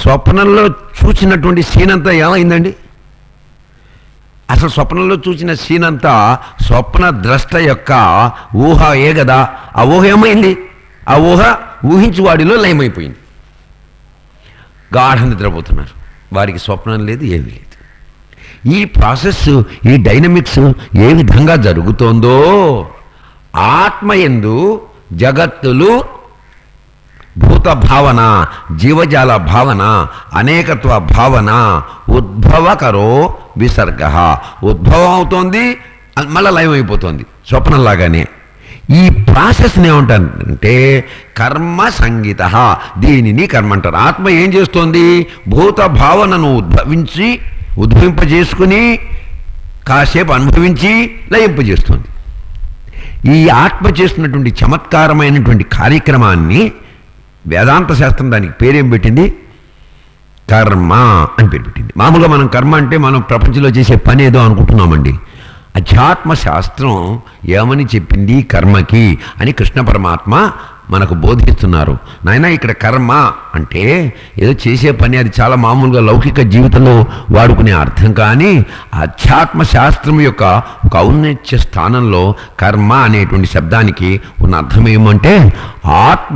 స్వప్నంలో చూసినటువంటి సీన్ అంతా ఏమైందండి అసలు స్వప్నంలో చూసిన సీన్ అంతా స్వప్న ద్రష్ట యొక్క ఊహ ఏ కదా ఆ ఊహ ఏమైంది ఆ ఊహ ఊహించి వాడిలో లయమైపోయింది గాఢ నిద్రపోతున్నారు వారికి స్వప్నం లేదు ఏమీ లేదు ఈ ప్రాసెస్ ఈ డైనమిక్స్ ఏ విధంగా జరుగుతోందో ఆత్మయందు జగత్తులు భూత భావన జీవజాల భావన అనేకత్వ భావన ఉద్భవకరో విసర్గ ఉద్భవం అవుతోంది అది మళ్ళీ లయం అయిపోతుంది స్వప్నంలాగానే ఈ ప్రాసెస్ని ఏమంటారంటే కర్మ సంగీత దీనిని కర్మ అంటారు ఆత్మ ఏం చేస్తోంది భూత భావనను ఉద్భవించి ఉద్భవింపజేసుకుని కాసేపు అనుభవించి లయింపజేస్తుంది ఈ ఆత్మ చేస్తున్నటువంటి చమత్కారమైనటువంటి కార్యక్రమాన్ని వేదాంత శాస్త్రం దానికి పేరేం పెట్టింది కర్మ అని పేరు పెట్టింది మామూలుగా మనం కర్మ అంటే మనం ప్రపంచంలో చేసే పని ఏదో అనుకుంటున్నామండి అధ్యాత్మ శాస్త్రం ఏమని చెప్పింది కర్మకి అని కృష్ణ పరమాత్మ మనకు బోధిస్తున్నారు నాయన ఇక్కడ కర్మ అంటే ఏదో చేసే పని అది చాలా మామూలుగా లౌకిక జీవితంలో వాడుకునే అర్థం కానీ అధ్యాత్మ శాస్త్రం యొక్క ఒక ఔన్నత్య స్థానంలో కర్మ అనేటువంటి శబ్దానికి ఉన్న అర్థం ఏమంటే ఆత్మ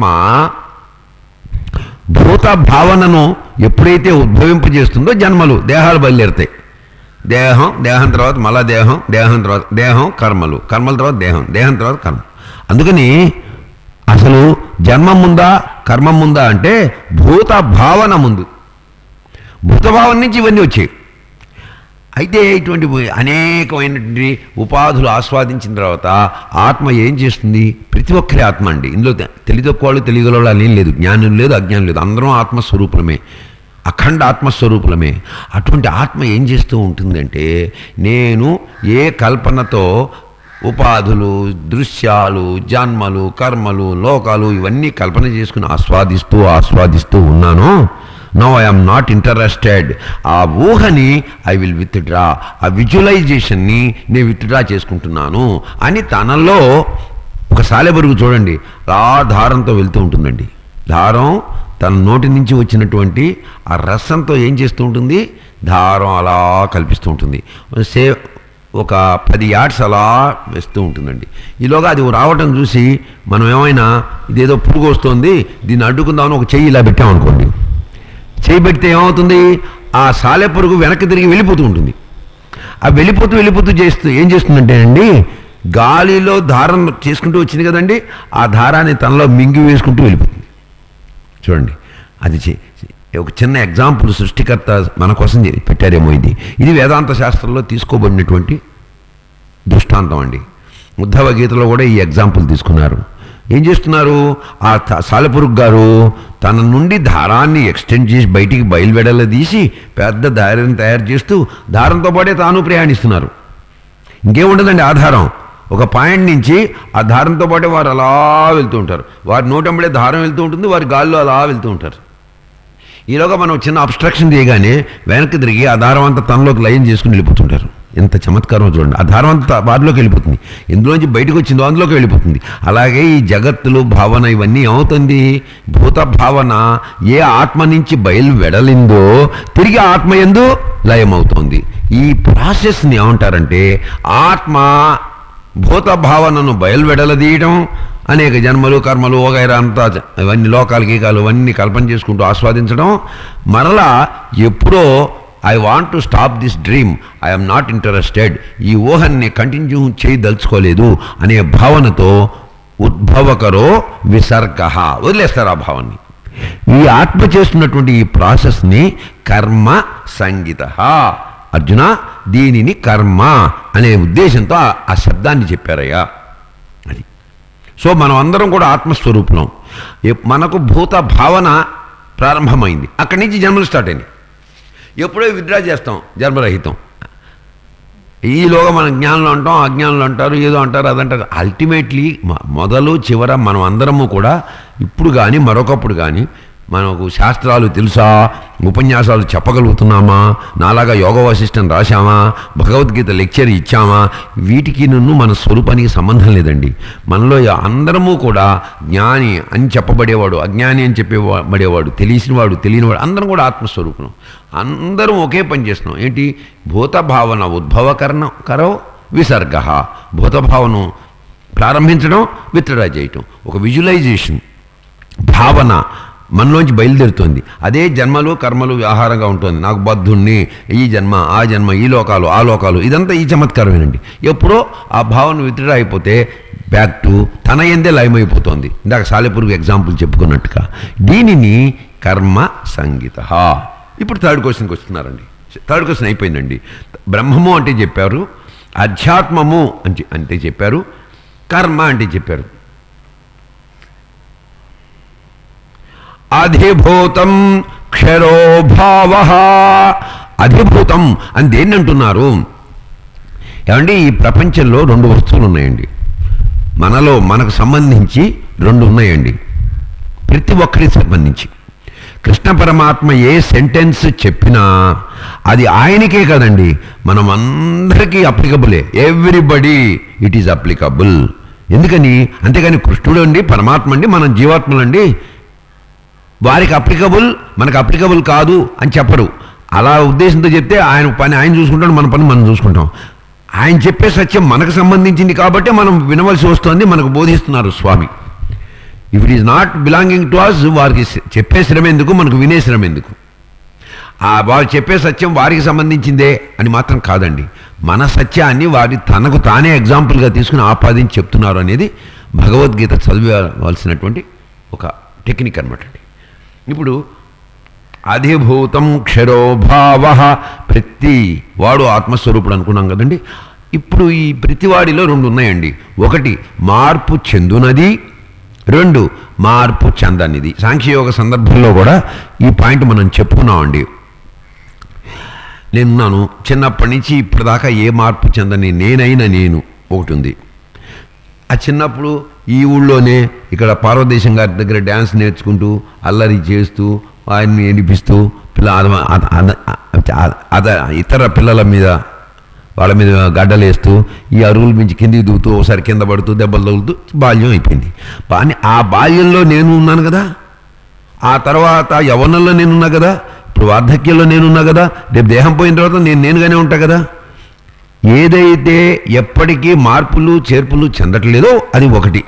భూత భావనను ఎప్పుడైతే ఉద్భవింపజేస్తుందో జన్మలు దేహాలు బయలుదేరుతాయి దేహం దేహం తర్వాత మళ్ళా దేహం దేహం తర్వాత దేహం కర్మలు కర్మల తర్వాత దేహం దేహం తర్వాత కర్మ అందుకని అసలు జన్మం ముందా కర్మం ముందా అంటే భూత భావన ముందు భూత భావన నుంచి ఇవన్నీ వచ్చాయి అయితే ఇటువంటి అనేకమైనటువంటి ఉపాధులు ఆస్వాదించిన తర్వాత ఆత్మ ఏం చేస్తుంది ప్రతి ఒక్కరి ఆత్మ అండి ఇందులో తెలియదొక్కవాళ్ళు తెలియగలవాళ్ళు అని లేదు జ్ఞానం లేదు అజ్ఞానం లేదు అందరం ఆత్మస్వరూపులమే అఖండ ఆత్మస్వరూపులమే అటువంటి ఆత్మ ఏం చేస్తూ ఉంటుందంటే నేను ఏ కల్పనతో ఉపాధులు దృశ్యాలు జన్మలు కర్మలు లోకాలు ఇవన్నీ కల్పన చేసుకుని ఆస్వాదిస్తూ ఆస్వాదిస్తూ ఉన్నాను నో ఐఎమ్ నాట్ ఇంటరెస్టెడ్ ఆ ఊహని ఐ విల్ విత్డ్రా ఆ విజువలైజేషన్ని నేను విత్డ్రా చేసుకుంటున్నాను అని తనలో ఒక సాలెబరుగు చూడండి అలా దారంతో వెళ్తూ ఉంటుందండి దారం తన నోటి నుంచి వచ్చినటువంటి ఆ రసంతో ఏం చేస్తూ ఉంటుంది దారం అలా కల్పిస్తూ ఉంటుంది సే ఒక పది యార్డ్స్ అలా వేస్తూ ఉంటుందండి ఈలోగా అది రావటం చూసి మనం ఏమైనా ఇదేదో పురుగు వస్తుంది దీన్ని అడ్డుకుందామని ఒక చెయ్యి ఇలా పెట్టామనుకోండి చేయి పెడితే ఏమవుతుంది ఆ సాలె పురుగు వెనక్కి తిరిగి వెళ్ళిపోతూ ఉంటుంది ఆ వెళ్ళిపోతూ వెళ్ళిపోతూ చేస్తూ ఏం చేస్తుందంటే అండి గాలిలో దారం చేసుకుంటూ వచ్చింది కదండి ఆ దారాన్ని తనలో మింగి వేసుకుంటూ వెళ్ళిపోతుంది చూడండి అది చే- ఒక చిన్న ఎగ్జాంపుల్ సృష్టికర్త మన కోసం చే- పెట్టారేమో ఇది ఇది వేదాంత శాస్త్రంలో తీసుకోబడినటువంటి దృష్టాంతం అండి ఉద్ధవ గీతలో కూడా ఈ ఎగ్జాంపుల్ తీసుకున్నారు ఏం చేస్తున్నారు ఆ త- సాలెపురుగు గారు తన నుండి దారాన్ని ఎక్స్టెండ్ చేసి బయటికి బయలువెడల తీసి పెద్ద దారిని తయారు చేస్తూ దారంతో పాటే తాను ప్రయాణిస్తున్నారు ఇంకేముండదండి ఆధారం ఒక పాయింట్ నుంచి ఆ దారంతో పాటే వారు అలా వెళ్తూ ఉంటారు వారి నోటంబడే దారం వెళ్తూ ఉంటుంది వారి గాల్లో అలా వెళ్తూ ఉంటారు ఈలోగా మనం చిన్న అబ్స్ట్రక్షన్ చేయగానే వెనక్కి తిరిగి ఆ దారం అంతా తనలోకి లయం చేసుకుని వెళ్ళిపోతుంటారు ఎంత చమత్కారం చూడండి ఆ దారం అంతా వారిలోకి వెళ్ళిపోతుంది ఎందులోంచి బయటకు వచ్చిందో అందులోకి వెళ్ళిపోతుంది అలాగే ఈ జగత్తులు భావన ఇవన్నీ ఏమవుతుంది భూత భావన ఏ ఆత్మ నుంచి బయలు వెడలిందో తిరిగి ఆత్మ ఎందు లయమవుతోంది ఈ ప్రాసెస్ని ఏమంటారంటే ఆత్మ భూత భావనను బయలువెడలదీయటం అనేక జన్మలు కర్మలు వగైరా అంతా చ- ఇవన్నీ లోకాలు గీకాలు ఇవన్నీ కల్పన చేసుకుంటూ ఆస్వాదించడం మరలా ఎప్పుడో I want to stop this dream I'm not interested ఈ ఊహన్ని కంటిన్యూ చేయదలుచుకోలేదు అనే భావనతో ఉద్భవకరో విసర్గ వదిలేస్తారు ఆ భావాన్ని ఈ ఆత్మ చేస్తున్నటువంటి ఈ ప్రాసెస్ని కర్మ సంగీత అర్జున దీనిని కర్మ అనే ఉద్దేశంతో ఆ- ఆ శబ్దాన్ని చెప్పారయ్యా అది సో మనం అందరం కూడా ఆత్మస్వరూపులం ఎప్- మనకు భూత భావన ప్రారంభమైంది అక్కడి నుంచి జన్మలు స్టార్ట్ అయినాయి ఎప్పుడో విత్డ్రా చేస్తాం జన్మరహితం ఈలోగా మనం జ్ఞానంలో అంటాం అజ్ఞానంలో అంటారు ఏదో అంటారు అదంటారు అల్టిమేట్లీ మొదలు చివర మనం అందరము కూడా ఇప్పుడు కానీ మరొకప్పుడు కానీ మనకు శాస్త్రాలు తెలుసా ఉపన్యాసాలు చెప్పగలుగుతున్నామా నాలాగా యోగ వశిష్టం రాశామా భగవద్గీత లెక్చర్ ఇచ్చామా వీటికి నన్ను మన స్వరూపానికి సంబంధం లేదండి మనలో అందరము కూడా జ్ఞాని అని చెప్పబడేవాడు అజ్ఞాని అని చెప్పబడేవాడు తెలిసినవాడు తెలియనివాడు అందరం కూడా ఆత్మస్వరూపం అందరం ఒకే పని చేస్తున్నాం ఏంటి భూత భావన ఉద్భవకరణం కరో విసర్గ భూత భావన ప్రారంభించడం విత్డ్రా చేయటం ఒక విజువలైజేషన్ భావన మనలోంచి బయలుదేరుతుంది అదే జన్మలు కర్మలు వ్యవహారంగా ఉంటుంది నాకు బద్ధుణ్ణి ఈ జన్మ ఆ జన్మ ఈ లోకాలు ఆ లోకాలు ఇదంతా ఈ చమత్కారమేనండి ఎప్పుడో ఆ భావన విత్డ్రా అయిపోతే బ్యాక్ టు తన ఎందే లయమైపోతుంది ఇందాక సాలెపురుగు ఎగ్జాంపుల్ చెప్పుకున్నట్టుగా దీనిని కర్మ సంగీత ఇప్పుడు థర్డ్ క్వశ్చన్కి వస్తున్నారండి థర్డ్ క్వశ్చన్ అయిపోయిందండి బ్రహ్మము అంటే చెప్పారు అధ్యాత్మము అంటే అంటే చెప్పారు కర్మ అంటే చెప్పారు అధిభూతం క్షరోభావ అధిభూతం అని దేన్ని అంటున్నారు ఏమండి ఈ ప్రపంచంలో రెండు వస్తువులు ఉన్నాయండి మనలో మనకు సంబంధించి రెండు ఉన్నాయండి ప్రతి ఒక్కరికి సంబంధించి కృష్ణ పరమాత్మ ఏ సెంటెన్స్ చెప్పినా అది ఆయనకే కదండి మనం అందరికీ అప్లికబులే ఎవ్రీబడి ఇట్ ఈజ్ అప్లికబుల్ ఎందుకని అంతేగాని కృష్ణుడు అండి పరమాత్మ అండి మనం జీవాత్మలండి వారికి అప్లికబుల్ మనకు అప్లికబుల్ కాదు అని చెప్పరు అలా ఉద్దేశంతో చెప్తే ఆయన పని ఆయన చూసుకుంటాడు మన పని మనం చూసుకుంటాం ఆయన చెప్పే సత్యం మనకు సంబంధించింది కాబట్టి మనం వినవలసి వస్తుంది మనకు బోధిస్తున్నారు స్వామి if it is not belonging to us వారికి చెప్పే శ్రమ ఎందుకు మనకు వినే శ్రమ ఎందుకు ఆ వారు చెప్పే సత్యం వారికి సంబంధించిందే అని మాత్రం కాదండి మన సత్యాన్ని వారి తనకు తానే ఎగ్జాంపుల్గా తీసుకుని ఆపాదించి చెప్తున్నారు అనేది భగవద్గీత చదివవలసినటువంటి ఒక టెక్నిక్ అనమాట అండి ఇప్పుడు అధిభూతం క్షరోభావ ప్రతి వాడు ఆత్మస్వరూపుడు అనుకున్నాం కదండి ఇప్పుడు ఈ ప్రతివాడిలో రెండు ఉన్నాయండి ఒకటి మార్పు చెందునది రెండు మార్పు చెందనిది సాంఖ్యయోగ సందర్భంలో కూడా ఈ పాయింట్ మనం చెప్పుకున్నామండి నేనున్నాను చిన్నప్పటి నుంచి ఇప్పటిదాకా ఏ మార్పు చెందని నేనైనా నేను ఒకటి ఉంది ఆ చిన్నప్పుడు ఈ ఊళ్ళోనే ఇక్కడ పార్వదేశం గారి దగ్గర డ్యాన్స్ నేర్చుకుంటూ అల్లరి చేస్తూ ఆయన్ని ఏడిపిస్తూ పిల్ల అద- అద- అద- అద ఇతర పిల్లల మీద వాళ్ళ మీద గడ్డలేస్తూ ఈ అరుగుల మించి కిందికి దిగుతూ ఒకసారి కింద పడుతూ దెబ్బలు తగులుతూ బాల్యం అయిపోయింది కానీ ఆ బాల్యంలో నేను ఉన్నాను కదా ఆ తర్వాత యవనంలో నేనున్నా కదా ఇప్పుడు వార్ధక్యంలో నేనున్నా కదా రేపు దేహం పోయిన తర్వాత నేను నేనుగానే ఉంటా కదా ఏదైతే ఎప్పటికీ మార్పులు చేర్పులు చెందట్లేదో అది ఒకటి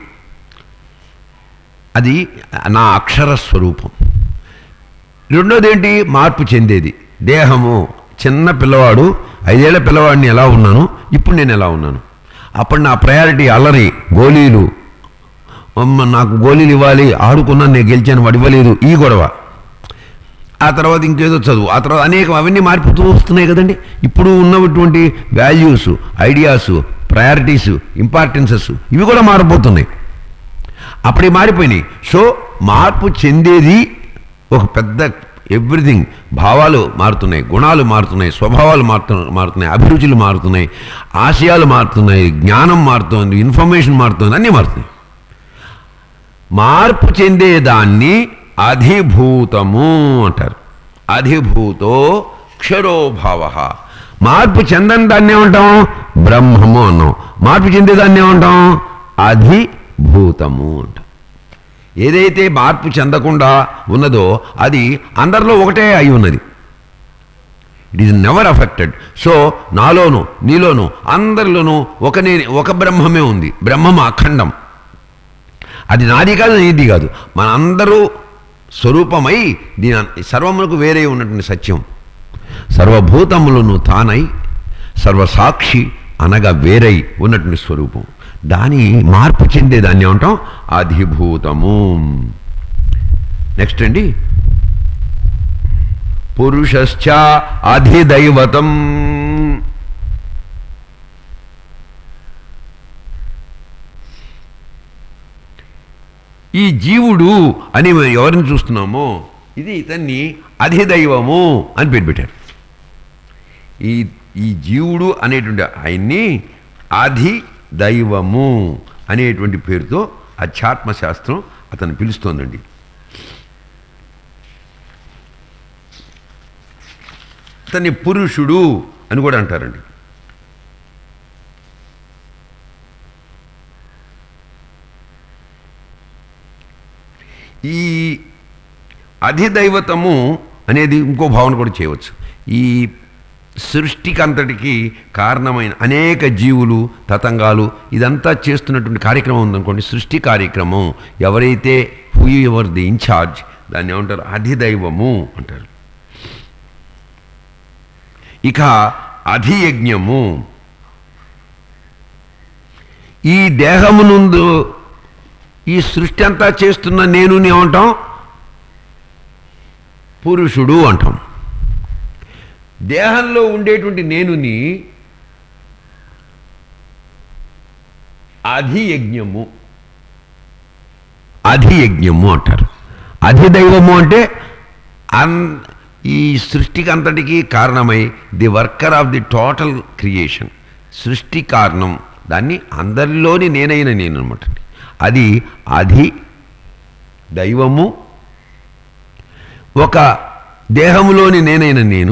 అది నా అక్షర స్వరూపం రెండోది ఏంటి మార్పు చెందేది దేహము చిన్న పిల్లవాడు ఐదేళ్ల పిల్లవాడిని ఎలా ఉన్నాను ఇప్పుడు నేను ఎలా ఉన్నాను అప్పుడు నా ప్రయారిటీ అల్లరి గోళీలు అమ్మ నాకు గోళీలు ఇవ్వాలి ఆడుకున్నాను నేను గెలిచాను వాడు ఇవ్వలేదు ఈ గొడవ ఆ తర్వాత ఇంకేదో చదువు ఆ తర్వాత అనేకం అవన్నీ మారిపోతూ వస్తున్నాయి కదండి ఇప్పుడు ఉన్నటువంటి వాల్యూస్ ఐడియాస్ ప్రయారిటీస్ ఇంపార్టెన్సెస్ ఇవి కూడా మారిపోతున్నాయి అప్పుడే మారిపోయినాయి సో మార్పు చెందేది ఒక పెద్ద ఎవ్రీథింగ్ భావాలు మారుతున్నాయి గుణాలు మారుతున్నాయి స్వభావాలు మారుతు మారుతున్నాయి అభిరుచులు మారుతున్నాయి ఆశయాలు మారుతున్నాయి జ్ఞానం మారుతుంది ఇన్ఫర్మేషన్ మారుతుంది అన్నీ మారుతున్నాయి మార్పు చెందేదాన్ని అధిభూతము అంటారు అధిభూతో క్షరోభావ మార్పు చెందని దాన్ని ఏమంటాం బ్రహ్మము అన్నాం మార్పు చెందేదాన్ని ఏమంటాం అధిభూతము అంటాం ఏదైతే మార్పు చెందకుండా ఉన్నదో అది అందరిలో ఒకటే అయి ఉన్నది it is never affected so నాలోను నీలోను అందరిలోనూ ఒక నే ఒక బ్రహ్మమే ఉంది బ్రహ్మం అఖండం అది నాది కాదు నీది కాదు మనందరూ స్వరూపమై దీని సర్వములకు వేరే ఉన్నటువంటి సత్యం సర్వభూతములను తానై సర్వసాక్షి అనగా వేరై ఉన్నటువంటి స్వరూపం దాని మార్పు చెందే దాన్ని ఏమంటాం అధిభూతము నెక్స్ట్ అండి పురుషశ్చ అధిదైవతం ఈ జీవుడు అని మనం ఎవరిని చూస్తున్నామో ఇది ఇతన్ని అధిదైవము అని పేరు పెట్టారు ఈ ఈ జీవుడు అనేటువంటి ఆయన్ని అధి దైవము అనేటువంటి పేరుతో అధ్యాత్మ శాస్త్రం అతను పిలుస్తోందండి అతన్ని పురుషుడు అని కూడా అంటారండి ఈ అధిదైవతము అనేది ఇంకో భావన కూడా చేయవచ్చు ఈ సృష్టికి అంతటికి కారణమైన అనేక జీవులు తతంగాలు ఇదంతా చేస్తున్నటువంటి కార్యక్రమం ఉందనుకోండి సృష్టి కార్యక్రమం ఎవరైతే హూ ఎవర్ ది ఇన్ఛార్జ్ దాన్ని ఏమంటారు అధిదైవము అంటారు ఇక అధియజ్ఞము ఈ దేహమునందు ఈ సృష్టి అంతా చేస్తున్న నేను ఏమంటాం పురుషుడు అంటాం దేహంలో ఉండేటువంటి నేనుని అధియజ్ఞము అధియజ్ఞము అంటారు అధిదైవము అంటే అన్ ఈ సృష్టికి అంతటికి కారణమై the worker of the total creation సృష్టి కారణం దాన్ని అందరిలోని నేనైన నేను అనమాట అది అధి దైవము ఒక దేహములోని నేనైన నేను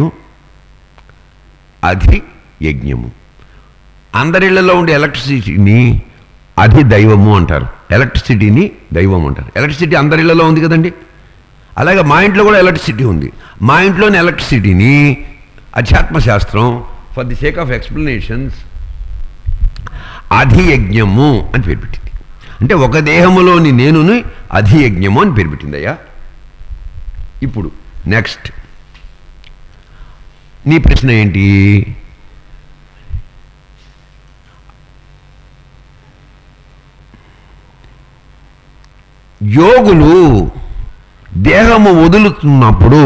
అధి యజ్ఞము అందరిళ్లలో ఉండే ఎలక్ట్రిసిటీని అధి దైవము అంటారు ఎలక్ట్రిసిటీని దైవం అంటారు ఎలక్ట్రిసిటీ అందరిళ్లలో ఉంది కదండి అలాగే మా ఇంట్లో కూడా ఎలక్ట్రిసిటీ ఉంది మా ఇంట్లోని ఎలక్ట్రిసిటీని అధ్యాత్మశాస్త్రం for the sake of explanations అధియజ్ఞము అని పేరు పెట్టింది అంటే ఒక దేహములోని నేనుని అధియజ్ఞము అని పేరు పెట్టిందయ్యా ఇప్పుడు నెక్స్ట్ నీ ప్రశ్న ఏంటి యోగులు దేహము వదులుతున్నప్పుడు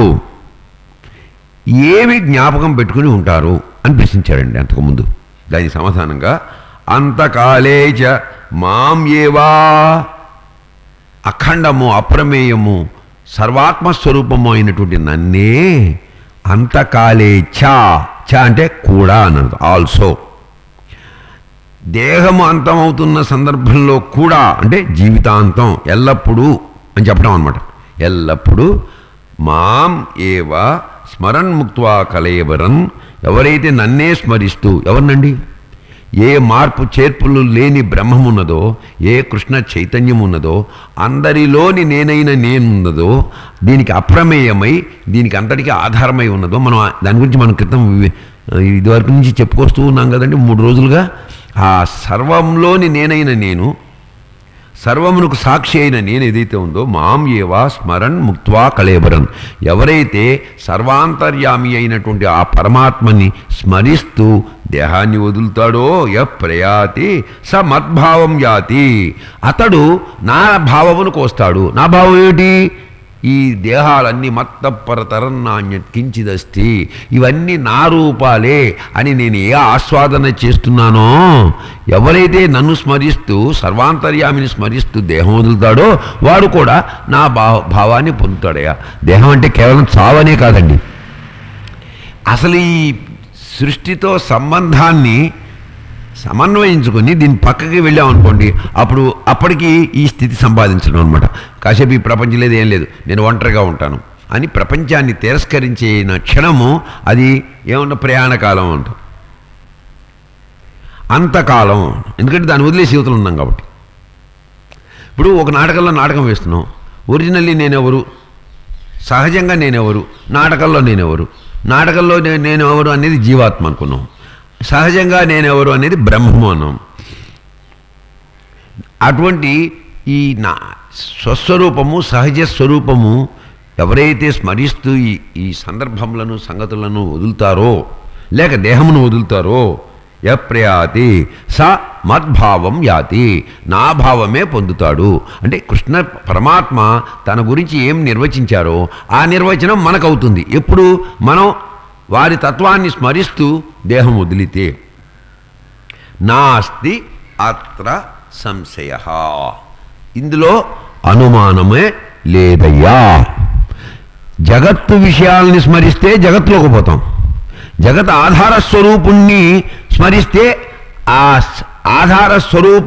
ఏమి జ్ఞాపకం పెట్టుకుని ఉంటారు అని ప్రశ్నించాడండి అంతకుముందు దానికి సమాధానంగా అంతకాలేచ మాం ఏవా అఖండము అప్రమేయము సర్వాత్మస్వరూపము అయినటువంటి నన్నే అంతకాలే చ చ అంటే కూడా అన్నది ఆల్సో దేహము అంతమవుతున్న సందర్భంలో కూడా అంటే జీవితాంతం ఎల్లప్పుడూ అని చెప్పడం అనమాట ఎల్లప్పుడూ మాం ఏవ స్మరణ్ ముక్త్వా కలయవరన్ ఎవరైతే నన్నే స్మరిస్తూ ఎవరినండి ఏ మార్పు చేర్పులు లేని బ్రహ్మమున్నదో ఏ కృష్ణ చైతన్యం ఉన్నదో అందరిలోని నేనైన నేనున్నదో దీనికి అప్రమేయమై దీనికి అంతటికీ ఆధారమై ఉన్నదో మనం ఆ- దాని గురించి మనం క్రితం వి- ఇదివరకు నుంచి చెప్పుకొస్తూ ఉన్నాం కదండి మూడు రోజులుగా ఆ సర్వంలోని నేనైన నేను సర్వమునకు సాక్షి అయిన నేను ఏదైతే ఉందో మాం ఏవా స్మరణ్ ముక్త్వా కళేబరన్ ఎవరైతే సర్వాంతర్యామి అయినటువంటి ఆ పరమాత్మని స్మరిస్తూ దేహాన్ని వదులుతాడో య ప్రయాతి స మద్భావం యాతి అతడు నా భావమును కోస్తాడు నా భావం ఏమిటి ఈ దేహాలన్నీ మత్తపరతరన్నాణ్య కించిదస్తి ఇవన్నీ నా రూపాలే అని నేను ఏ ఆస్వాదన చేస్తున్నానో ఎవరైతే నన్ను స్మరిస్తూ సర్వాంతర్యామిని స్మరిస్తూ దేహం వదులుతాడో వాడు కూడా నా భావ భావాన్ని పొందుతాడయా దేహం అంటే కేవలం చావనే కాదండి అసలు ఈ సృష్టితో సంబంధాన్ని సమన్వయించుకొని దీని పక్కకి వెళ్ళామనుకోండి అప్పుడు అప్పటికి ఈ స్థితి సంపాదించడం అనమాట కాసేపు ఈ ప్రపంచం లేదు ఏం లేదు నేను ఒంటరిగా ఉంటాను అని ప్రపంచాన్ని తిరస్కరించిన క్షణము అది ఏమన్నా ప్రయాణకాలం అంటాం అంతకాలం ఎందుకంటే దాన్ని వదిలేసి యువతలు ఉన్నాం కాబట్టి ఇప్పుడు ఒక నాటకంలో నాటకం వేస్తున్నాం ఒరిజినల్లీ నేనెవరు సహజంగా నేనెవరు నాటకంలో నేనెవరు నాటకంలో నే- నేను ఎవరు అనేది జీవాత్మ అనుకున్నాం సహజంగా నేనెవరు అనేది బ్రహ్మము అన్నాం అటువంటి ఈ నా స్వస్వరూపము సహజ స్వరూపము ఎవరైతే స్మరిస్తూ ఈ ఈ సందర్భములను సంగతులను వదులుతారో లేక దేహమును వదులుతారో యప్రయాతి స మద్భావం యాతి నా భావమే పొందుతాడు అంటే కృష్ణ పరమాత్మ తన గురించి ఏం నిర్వచించారో ఆ నిర్వచనం మనకవుతుంది ఎప్పుడు మనం వారి తత్వాన్ని స్మరిస్తూ దేహం వదిలితే నాస్తి అత్ర సంశయ ఇందులో అనుమానమే లేదయ్యా జగత్తు విషయాల్ని స్మరిస్తే జగత్తులోకి పోతాం జగత్ ఆధార స్వరూపుణ్ణి స్మరిస్తే ఆ స- ఆధార స్వరూప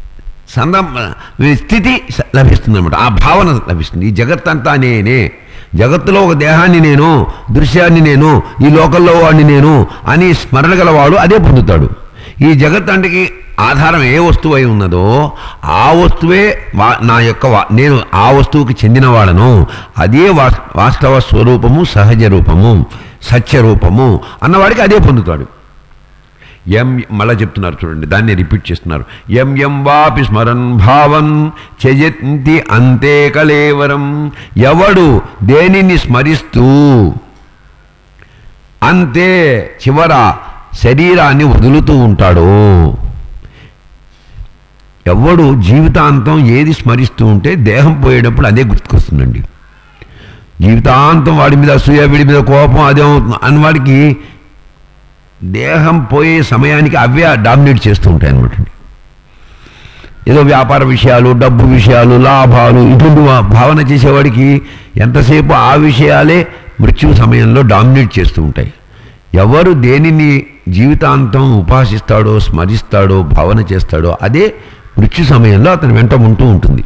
సందం స్థితి స- లభిస్తుంది అనమాట ఆ భావన లభిస్తుంది ఈ జగత్తంతా నేనే జగత్తులో ఒక దేహాన్ని నేను దృశ్యాన్ని నేను ఈ లోకంలో వాడిని నేను అని స్మరణ గలవాడు అదే పొందుతాడు ఈ జగత్ అంటకి ఆధారం ఏ వస్తువు అయి ఉన్నదో ఆ వస్తువే వా నా యొక్క వా- నేను ఆ వస్తువుకి చెందినవాడను అదే వా వాస్తవ స్వరూపము సహజ రూపము సత్య రూపము అన్నవాడికి అదే పొందుతాడు ఎం మళ్ళా చెప్తున్నారు చూడండి దాన్ని రిపీట్ చేస్తున్నారు ఎం ఎం వాపి స్మరన్ భావం చెజంతి అంతే కలేవరం ఎవడు దేనిని స్మరిస్తూ అంతే చివర శరీరాన్ని వదులుతూ ఉంటాడో ఎవడు జీవితాంతం ఏది స్మరిస్తూ ఉంటే దేహం పోయేటప్పుడు అదే గుర్తుకొస్తుందండి జీవితాంతం వాడి మీద అసూయ వీడి మీద కోపం అదే అని వాడికి దేహం పోయే సమయానికి అవే డామినేట్ చేస్తూ ఉంటాయి అనమాట ఏదో వ్యాపార విషయాలు డబ్బు విషయాలు లాభాలు ఇటువంటి వా- భావన చేసేవాడికి ఎంతసేపు ఆ విషయాలే మృత్యు సమయంలో డామినేట్ చేస్తూ ఉంటాయి ఎవరు దేనిని జీవితాంతం ఉపాసిస్తాడో స్మరిస్తాడో భావన చేస్తాడో అదే మృత్యు సమయంలో అతని వెంట ఉంటూ ఉంటుంది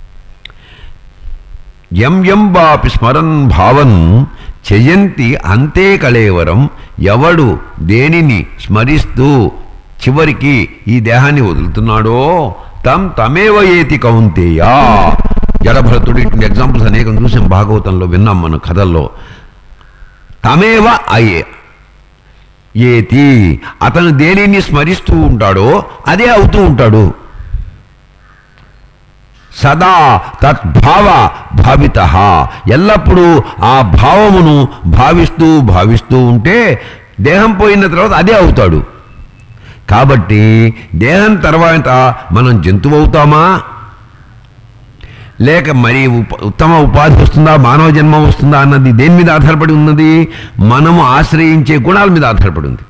ఎం ఎం వాపి స్మరన్ భావన్ చెయ్యంతి అంతే కళేవరం ఎవడు దేనిని స్మరిస్తూ చివరికి ఈ దేహాన్ని వదులుతున్నాడో తం తమేవ ఏతి కౌంతేయా జడభరతుడు ఇటువంటి ఎగ్జాంపుల్స్ అనేకం చూసాం భాగవతంలో విన్నాం మన కథల్లో తమేవ అయే ఏతి అతను దేనిని స్మరిస్తూ ఉంటాడో అదే అవుతూ ఉంటాడు సదా తద్భావ భావిత ఎల్లప్పుడూ ఆ భావమును భావిస్తూ భావిస్తూ ఉంటే దేహం పోయిన తర్వాత అదే అవుతాడు కాబట్టి దేహం తర్వాత మనం జంతువు అవుతామా లేక మరి ఉప ఉత్తమ ఉపాధి వస్తుందా మానవ జన్మ వస్తుందా అన్నది దేని మీద ఆధారపడి ఉన్నది మనము ఆశ్రయించే గుణాల మీద ఆధారపడి ఉంది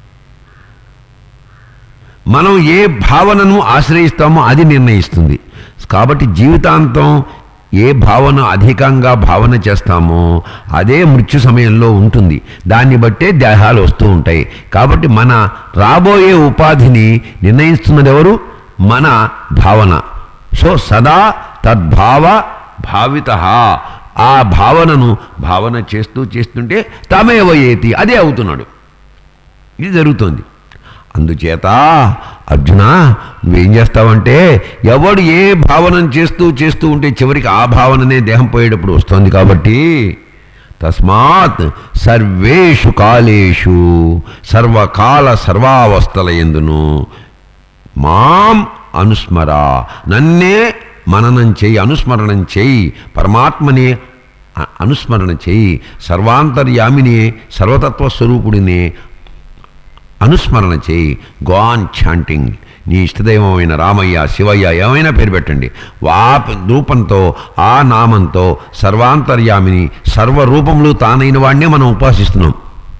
మనం ఏ భావనను ఆశ్రయిస్తామో అది నిర్ణయిస్తుంది కాబట్టి జీవితాంతం ఏ భావన అధికంగా భావన చేస్తామో అదే మృత్యు సమయంలో ఉంటుంది దాన్ని బట్టే దేహాలు వస్తూ ఉంటాయి కాబట్టి మన రాబోయే ఉపాధిని నిర్ణయిస్తున్నది ఎవరు మన భావన సో సదా తద్భావ భావిత ఆ భావనను భావన చేస్తూ చేస్తుంటే తమేవ ఏతి అదే అవుతున్నాడు ఇది జరుగుతోంది అందుచేత అర్జున నువ్వేం చేస్తావంటే ఎవడు ఏ భావనను చేస్తూ చేస్తూ ఉంటే చివరికి ఆ భావననే దేహం పోయేటప్పుడు వస్తుంది కాబట్టి తస్మాత్ సర్వేషు కాలేషు సర్వకాల సర్వావస్థల ఎందును మాం అనుస్మర నన్నే మననం చేయి అనుస్మరణం చేయి పరమాత్మనే అ- అనుస్మరణ చేయి సర్వాంతర్యామిని సర్వతత్వ స్వరూపుడిని అనుస్మరణ చేయి గాన్ చాంటింగ్ నీ ఇష్టదైవమైన రామయ్య శివయ్య ఏమైనా పేరు పెట్టండి వా రూపంతో ఆ నామంతో సర్వాంతర్యామిని సర్వరూపములు తానైన వాడినే మనం ఉపాసిస్తున్నాం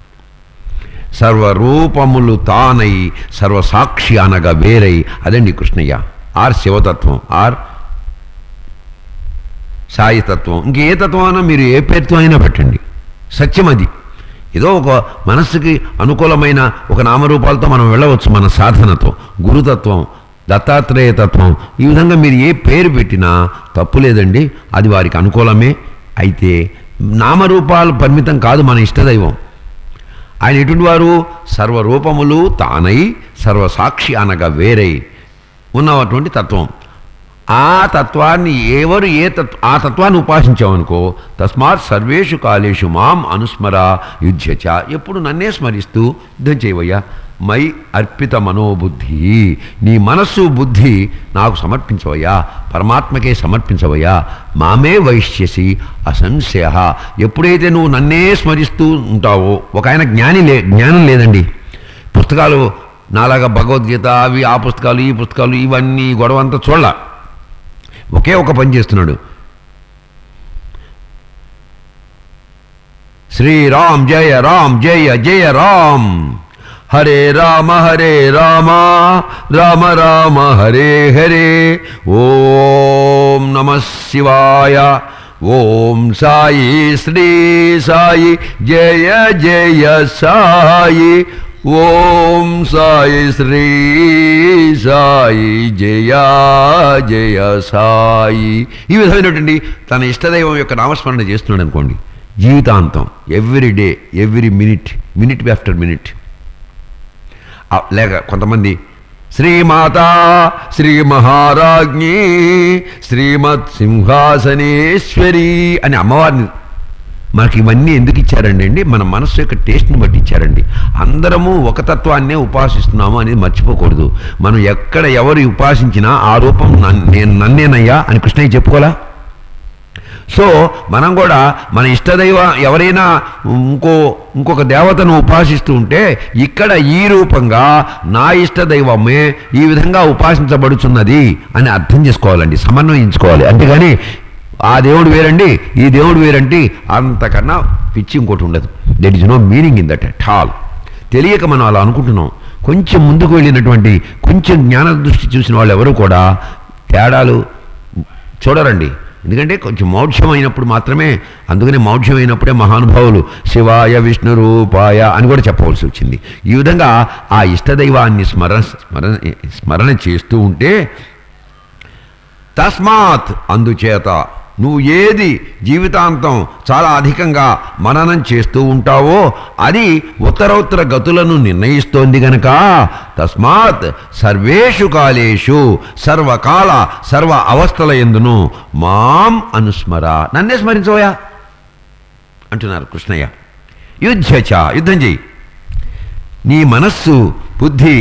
సర్వరూపములు తానై సర్వసాక్షి అనగా వేరై అదండి కృష్ణయ్య ఆర్ శివతత్వం ఆర్ సాయితత్వం ఇంకే తత్వం అయినా మీరు ఏ పేరుతో అయినా పెట్టండి సత్యం అది ఏదో ఒక మనస్సుకి అనుకూలమైన ఒక నామరూపాలతో మనం వెళ్ళవచ్చు మన సాధనతో గురుతత్వం దత్తాత్రేయ తత్వం ఈ విధంగా మీరు ఏ పేరు పెట్టినా తప్పు లేదండి అది వారికి అనుకూలమే అయితే నామరూపాలు పరిమితం కాదు మన ఇష్టదైవం ఆయన ఎటువంటి వారు సర్వరూపములు తానై సర్వసాక్షి అనగా వేరై ఉన్నటువంటి తత్వం ఆ తత్వాన్ని ఎవరు ఏ తత్వ ఆ తత్వాన్ని ఉపాసించామనుకో తస్మాత్ సర్వేషు కాలేషు మాం అనుస్మర యుధ్యచ ఎప్పుడు నన్నే స్మరిస్తూ యుద్ధం చేయవయ్యా మై అర్పిత మనోబుద్ధి నీ మనస్సు బుద్ధి నాకు సమర్పించవయ్యా పరమాత్మకే సమర్పించవయ్యా మామే వైశ్యసి అసంశయ ఎప్పుడైతే నువ్వు నన్నే స్మరిస్తూ ఉంటావో ఒక ఆయన జ్ఞాని లే జ్ఞానం లేదండి పుస్తకాలు నాలాగా భగవద్గీత అవి ఆ పుస్తకాలు ఈ పుస్తకాలు ఇవన్నీ ఈ గొడవ అంతా చూడాల ఒకే ఒక పని చేస్తున్నాడు శ్రీరామ్ జయ రామ్ జయ జయ రామ్ హరే రామ హరే రామ రామ రామ హరే హరే ఓం నమ శివాయ ఓం సాయి శ్రీ సాయి జయ జయ సాయి ఓం సాయి శ్రీ సాయి జయ జయ సాయి ఈ విధమైనటువంటి తన ఇష్టదైవం యొక్క నామస్మరణ చేస్తున్నాడు అనుకోండి జీవితాంతం every day every minute minute after minute ఆ, లేక కొంతమంది శ్రీమాత శ్రీ మహారాజ్ఞి శ్రీమత్ సింహాసనేశ్వరి అని అమ్మవారిని మనకి ఇవన్నీ ఎందుకు ఇచ్చారండి అండి మన మనస్సు యొక్క టేస్ట్ని బట్టి ఇచ్చారండి అందరము ఒక తత్వాన్నే ఉపాసిస్తున్నాము అనేది మర్చిపోకూడదు మనం ఎక్కడ ఎవరు ఉపాసించినా ఆ రూపం నన్- నేను నన్నేనయ్యా అని కృష్ణయ్య చెప్పుకోలా సో మనం కూడా మన ఇష్టదైవ ఎవరైనా ఇంకో ఇంకొక దేవతను ఉపాసిస్తూ ఉంటే ఇక్కడ ఈ రూపంగా నా ఇష్టదైవమే ఈ విధంగా ఉపాసించబడుచున్నది అని అర్థం చేసుకోవాలండి సమన్వయించుకోవాలి అంతేగాని ఆ దేవుడు వేరండి ఈ దేవుడు వేరండి అంతకన్నా పిచ్చి ఇంకోటి ఉండదు that is no meaning in that at all తెలియక మనం అలా అనుకుంటున్నాం కొంచెం ముందుకు వెళ్ళినటువంటి కొంచెం జ్ఞాన దృష్టి చూసిన వాళ్ళు ఎవరు కూడా తేడాలు చూడరండి ఎందుకంటే కొంచెం మౌఢ్యం అయినప్పుడు మాత్రమే అందుకనే మౌఢ్యం అయినప్పుడే మహానుభావులు శివాయ విష్ణు రూపాయ అని కూడా చెప్పవలసి వచ్చింది ఈ విధంగా ఆ ఇష్టదైవాన్ని స్మరణ స్మరణ స్మరణ చేస్తూ ఉంటే తస్మాత్ అందుచేత నువ్వు ఏది జీవితాంతం చాలా అధికంగా మననం చేస్తూ ఉంటావో అది ఉత్తరోత్తర గతులను నిర్ణయిస్తోంది గనక తస్మాత్ సర్వేషు కాలేషు సర్వకాల సర్వ అవస్థల ఎందును మాం అనుస్మర నన్నే స్మరించోయా అంటున్నారు కృష్ణయ్య యుద్ధచ యుద్ధం చెయ్యి నీ మనస్సు బుద్ధి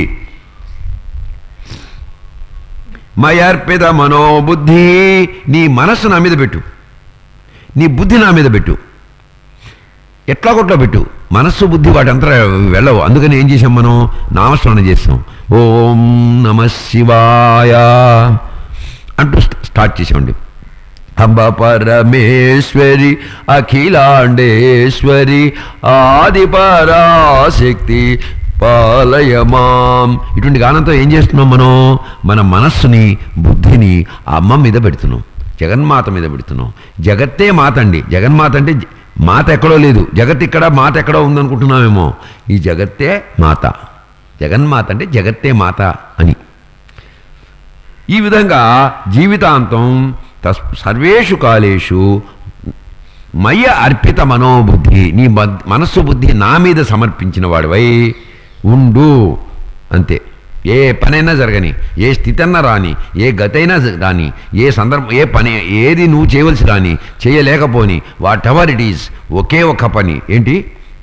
మయర్పిత మనోబుద్ధి నీ మనస్సు నా మీద పెట్టు నీ బుద్ధి నా మీద పెట్టు ఎట్లా కొట్లా పెట్టు మనస్సు బుద్ధి వాటంతా వెళ్ళవు అందుకని ఏం చేసాం మనం నామస్మరణ చేస్తాం ఓం నమ శివాయ అంటూ స్టార్ట్ చేసామండి అంబ పరమేశ్వరి అఖిలాండేశ్వరి ఆది పరాశక్తి పాలయమాం ఇటువంటి గానంతో ఏం చేస్తున్నాం మనం మన మనస్సుని బుద్ధిని ఆ అమ్మ మీద పెడుతున్నాం జగన్మాత మీద పెడుతున్నాం జగత్తే మాత అండి జగన్మాత అంటే జ- మాత ఎక్కడో లేదు జగత్ ఇక్కడ మాత ఎక్కడో ఉందనుకుంటున్నామేమో ఈ జగత్తే మాత జగన్మాత అంటే జగత్తే మాత అని ఈ విధంగా జీవితాంతం తస్ సర్వేషు కాలేషు మయ్య అర్పిత మనోబుద్ధి నీ మద్- మనస్సు బుద్ధి నా మీద సమర్పించిన వాడివై ఉండు అంతే ఏ పనైనా జరగని ఏ స్థితి అన్నా రాని ఏ గతైనా జ- రాని ఏ సందర్భం ఏ పని ఏది నువ్వు చేయవలసి రాని చేయలేకపోని వాట్ ఎవర్ ఇట్ ఈస్ ఒకే ఒక పని ఏంటి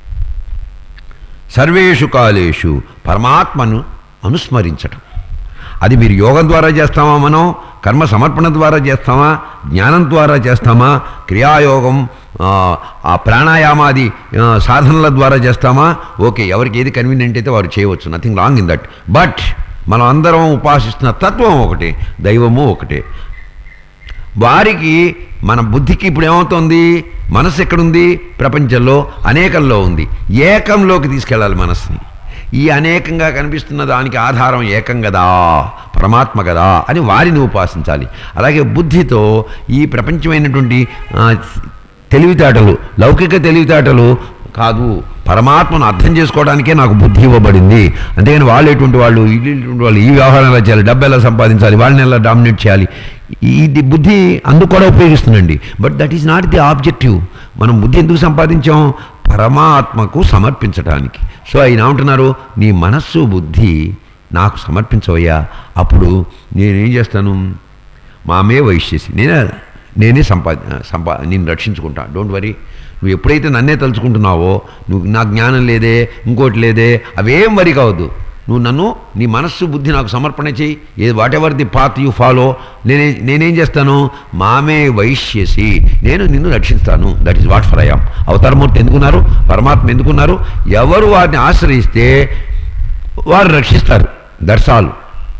సర్వేషు కాలేషు పరమాత్మను అనుస్మరించటం అది మీరు యోగం ద్వారా చేస్తామా మనం కర్మ సమర్పణ ద్వారా చేస్తామా జ్ఞానం ద్వారా చేస్తామా క్రియాయోగం ఆ, ఆ ప్రాణాయామాది ఆ, సాధనల ద్వారా చేస్తామా ఓకే ఎవరికి ఏది కన్వీనియంట్ అయితే వారు చేయవచ్చు nothing wrong in that but మనం అందరం ఉపాసిస్తున్న తత్వం ఒకటే దైవము ఒకటే వారికి మన బుద్ధికి ఇప్పుడు ఏమవుతోంది మనస్సు ఎక్కడుంది ప్రపంచంలో అనేకంలో ఉంది ఏకంలోకి తీసుకెళ్ళాలి మనస్సుని ఈ అనేకంగా కనిపిస్తున్న దానికి ఆధారం ఏకం కదా పరమాత్మ కదా అని వారిని ఉపాసించాలి అలాగే బుద్ధితో ఈ ప్రపంచమైనటువంటి ఆ, తెలివితేటలు లౌకిక తెలివితేటలు కాదు పరమాత్మను అర్థం చేసుకోవడానికే నాకు బుద్ధి ఇవ్వబడింది అంతేగాని వాళ్ళు ఎటువంటి వాళ్ళు వీళ్ళు ఎటువంటి వాళ్ళు ఈ వ్యవహారం ఎలా చేయాలి డబ్బు ఎలా సంపాదించాలి వాళ్ళని ఎలా డామినేట్ చేయాలి ఇది బుద్ధి అందుకు కూడా ఉపయోగిస్తుందండి but that is not the objective మనం బుద్ధి ఎందుకు సంపాదించాం పరమాత్మకు సమర్పించడానికి సో ఆయన ఏమంటున్నారు నీ మనస్సు బుద్ధి నాకు సమర్పించవయ్యా అప్పుడు నేనేం చేస్తాను మామే వైశ్యసి నేనే నేనే సంపా సంపా నేను రక్షించుకుంటా డోంట్ వరీ నువ్వు ఎప్పుడైతే నన్నే తలుచుకుంటున్నావో నువ్వు నా జ్ఞానం లేదే ఇంకోటి లేదే అవేం వరి కావద్దు నువ్వు నన్ను నీ మనస్సు బుద్ధి నాకు సమర్పణ చేయి ఏ whatever the path you follow నేనే నేనేం చేస్తాను మామే వైశ్యసి నేను నిన్ను రక్షిస్తాను that is what for I'm అవతారమూర్తి ఎందుకున్నారు పరమాత్మ ఎందుకున్నారు ఎవరు వారిని ఆశ్రయిస్తే వారు రక్షిస్తారు దర్శాలు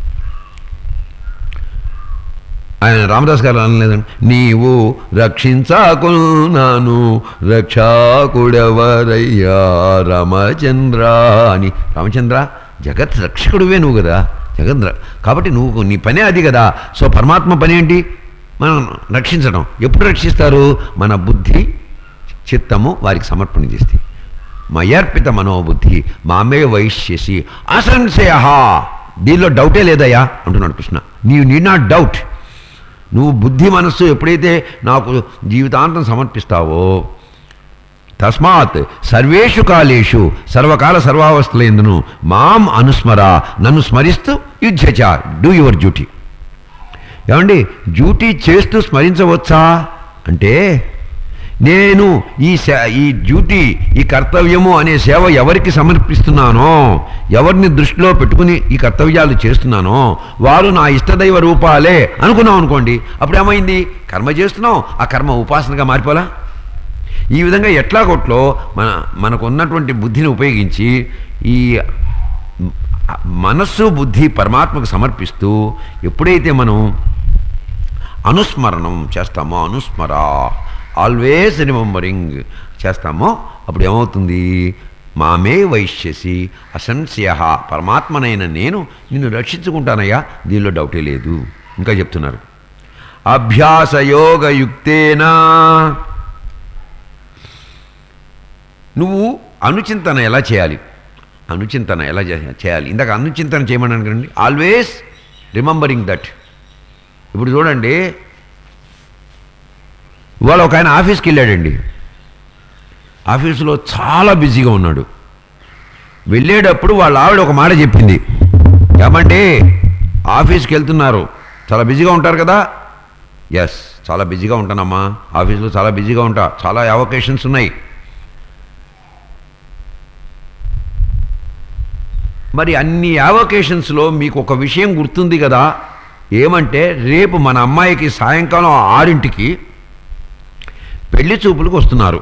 ఆయన రామదాస్ గారు అనలేదండి నీవు రక్షించాకున్నాను రక్షాకుడెవరయ్యా రామచంద్ర అని రామచంద్ర జగత్ రక్షకుడివే నువ్వు కదా జగత్ ర- కాబట్టి నువ్వు నీ పనే అది కదా సో పరమాత్మ పని ఏంటి మనం రక్షించడం ఎప్పుడు రక్షిస్తారు మన బుద్ధి చిత్తము వారికి సమర్పణ చేస్తే మయర్పిత మనోబుద్ధి మామే వైశ్యసి అసంశయ దీనిలో డౌటే లేదయ్యా అంటున్నాడు కృష్ణ నీవు నీ నాట్ డౌట్ నువ్వు బుద్ధి మనస్సు ఎప్పుడైతే నాకు జీవితాంతం సమర్పిస్తావో తస్మాత్ సర్వేషు కాలేషు సర్వకాల సర్వావస్థల ఎందును మాం అనుస్మర నన్ను స్మరిస్తూ యుద్ధచ డూ యువర్ డ్యూటీ ఏమండి డ్యూటీ చేస్తూ స్మరించవచ్చా అంటే నేను ఈ సే ఈ డ్యూటీ ఈ కర్తవ్యము అనే సేవ ఎవరికి సమర్పిస్తున్నానో ఎవరిని దృష్టిలో పెట్టుకుని ఈ కర్తవ్యాలు చేస్తున్నానో వారు నా ఇష్టదైవ రూపాలే అనుకున్నాం అనుకోండి అప్పుడు ఏమైంది కర్మ చేస్తున్నాం ఆ కర్మ ఉపాసనగా మారిపోలా ఈ విధంగా ఎట్లా కొట్లో మన మనకు ఉన్నటువంటి బుద్ధిని ఉపయోగించి ఈ మనస్సు బుద్ధి పరమాత్మకు సమర్పిస్తూ ఎప్పుడైతే మనం అనుస్మరణం చేస్తామో అనుస్మర ఆల్వేస్ రిమెంబరింగ్ చేస్తామో అప్పుడు ఏమవుతుంది మామే వైశ్యసి అసంశయ పరమాత్మనైన నేను నిన్ను రక్షించుకుంటానయ్యా దీనిలో డౌటే లేదు ఇంకా చెప్తున్నారు అభ్యాసయోగయుక్తేనా నువ్వు అనుచింతన ఎలా చేయాలి అనుచింతన ఎలా చే- చేయాలి ఇందాక అనుచింతన చేయమన్నాను కదండి ఆల్వేస్ రిమెంబరింగ్ దట్ ఇప్పుడు చూడండి ఇవాళ ఒక ఆయన ఆఫీస్కి వెళ్ళాడండి ఆఫీసులో చాలా బిజీగా ఉన్నాడు వెళ్ళేటప్పుడు వాళ్ళ ఆవిడ ఒక మాట చెప్పింది ఏమండి ఆఫీస్కి వెళ్తున్నారు చాలా బిజీగా ఉంటారు కదా ఎస్ చాలా బిజీగా ఉంటానమ్మా ఆఫీస్లో చాలా బిజీగా ఉంటా చాలా అవకేషన్స్ ఉన్నాయి మరి అన్ని అవకేషన్స్లో మీకు ఒక విషయం గుర్తుంది కదా ఏమంటే రేపు మన అమ్మాయికి సాయంకాలం ఆరింటికి పెళ్లి చూపులకు వస్తున్నారు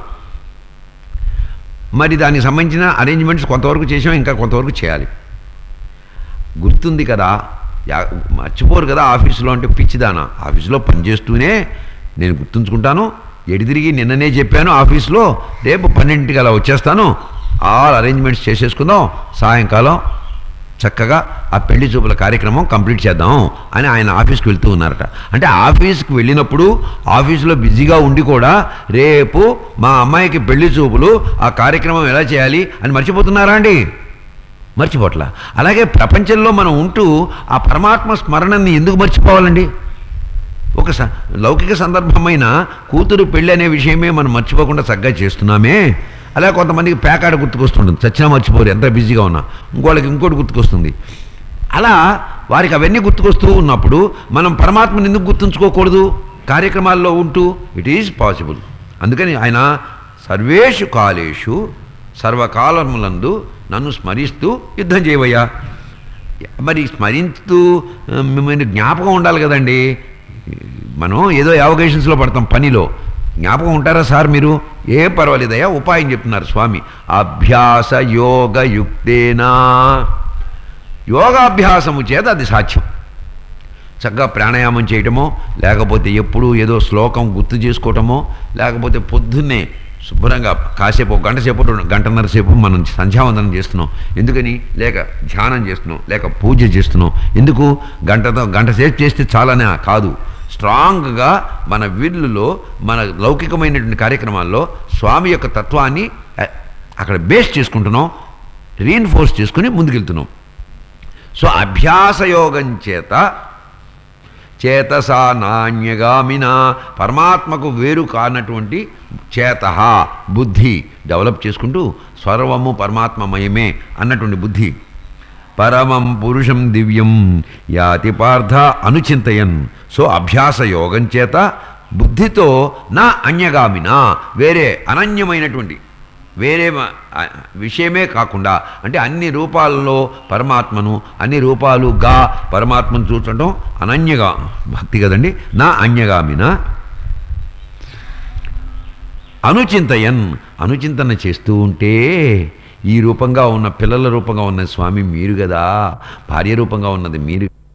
మరి దానికి సంబంధించిన అరేంజ్మెంట్స్ కొంతవరకు చేసాం ఇంకా కొంతవరకు చేయాలి గుర్తుంది కదా యా- మర్చిపోరు కదా ఆఫీసులో అంటే పిచ్చిదానా ఆఫీసులో పనిచేస్తూనే నేను గుర్తుంచుకుంటాను ఎడిదిరిగి నిన్ననే చెప్పాను ఆఫీస్లో రేపు పన్నెండింటికి అలా వచ్చేస్తాను ఆల్ అరేంజ్మెంట్స్ చేసేసుకుందాం సాయంకాలం చక్కగా ఆ పెళ్లి చూపుల కార్యక్రమం కంప్లీట్ చేద్దాం అని ఆయన ఆఫీస్కి వెళ్తూ ఉన్నారట అంటే ఆఫీస్కి వెళ్ళినప్పుడు ఆఫీసులో బిజీగా ఉండి కూడా రేపు మా అమ్మాయికి పెళ్లి చూపులు ఆ కార్యక్రమం ఎలా చేయాలి అని మర్చిపోతున్నారా అండి మర్చిపోట్లా అలాగే ప్రపంచంలో మనం ఉంటూ ఆ పరమాత్మ స్మరణని ఎందుకు మర్చిపోవాలండి ఒక స లౌకిక సందర్భమైన కూతురు పెళ్ళి అనే విషయమే మనం మర్చిపోకుండా చక్కగా చేస్తున్నామే అలా కొంతమందికి పేకాడ గుర్తుకొస్తుంటుంది చచ్చినా మర్చిపోరు ఎంత బిజీగా ఉన్నా ఇంకోళ్ళకి ఇంకోటి గుర్తుకొస్తుంది అలా వారికి అవన్నీ గుర్తుకొస్తూ ఉన్నప్పుడు మనం పరమాత్మని ఎందుకు గుర్తుంచుకోకూడదు కార్యక్రమాల్లో ఉంటూ ఇట్ ఈజ్ పాసిబుల్ అందుకని ఆయన సర్వేషు కాలేషు సర్వకాలములందు నన్ను స్మరిస్తూ యుద్ధం చేయవయ్యా మరి స్మరిస్తూ ఆ, మిమ్మల్ని జ్ఞాపకం ఉండాలి కదండి మనం ఏదో అవకేషన్స్లో పడతాం పనిలో జ్ఞాపకం ఉంటారా సార్ మీరు ఏ పర్వాలేదయ్యా ఉపాయం చెప్తున్నారు స్వామి అభ్యాస యోగ యుక్తేనా యోగాభ్యాసము చేత అది సాధ్యం చక్కగా ప్రాణాయామం చేయటమో లేకపోతే ఎప్పుడు ఏదో శ్లోకం గుర్తు చేసుకోవటమో లేకపోతే పొద్దున్నే శుభ్రంగా కాసేపు ఒక గంట సేపు రెండు- గంటన్నర సేపు మనం సంధ్యావందనం చేస్తున్నాం ఎందుకని లేక ధ్యానం చేస్తున్నాం లేక పూజ చేస్తున్నాం ఎందుకు గంటతో గంట సేపు చేస్తే చాలనే కాదు స్ట్రాంగ్గా మన విల్లులో మన లౌకికమైనటువంటి కార్యక్రమాల్లో స్వామి యొక్క తత్వాన్ని అ- అక్కడ బేస్ చేసుకుంటున్నాం రీఇన్ఫోర్స్ చేసుకుని ముందుకెళ్తున్నాం సో అభ్యాసయోగం చేత చేతసా నాణ్యగామిన పరమాత్మకు వేరు కానటువంటి చేత బుద్ధి డెవలప్ చేసుకుంటూ స్వరవము పరమాత్మమయమే అన్నటువంటి బుద్ధి పరమం పురుషం దివ్యం యాతి పార్థ అనుచింతయన్ సో అభ్యాస యోగం చేత బుద్ధితో నా అన్యగామిన వేరే అనన్యమైనటువంటి వేరే మ- ఆ, విషయమే కాకుండా అంటే అన్ని రూపాలలో పరమాత్మను అన్ని రూపాలుగా పరమాత్మను చూడటం అనన్యగా భక్తి కదండి నా అన్యగామిన అనుచింతయన్ అనుచింతన చేస్తూ ఉంటే ఈ రూపంగా ఉన్న పిల్లల రూపంగా ఉన్న స్వామి మీరు కదా భార్య రూపంగా ఉన్నది మీరు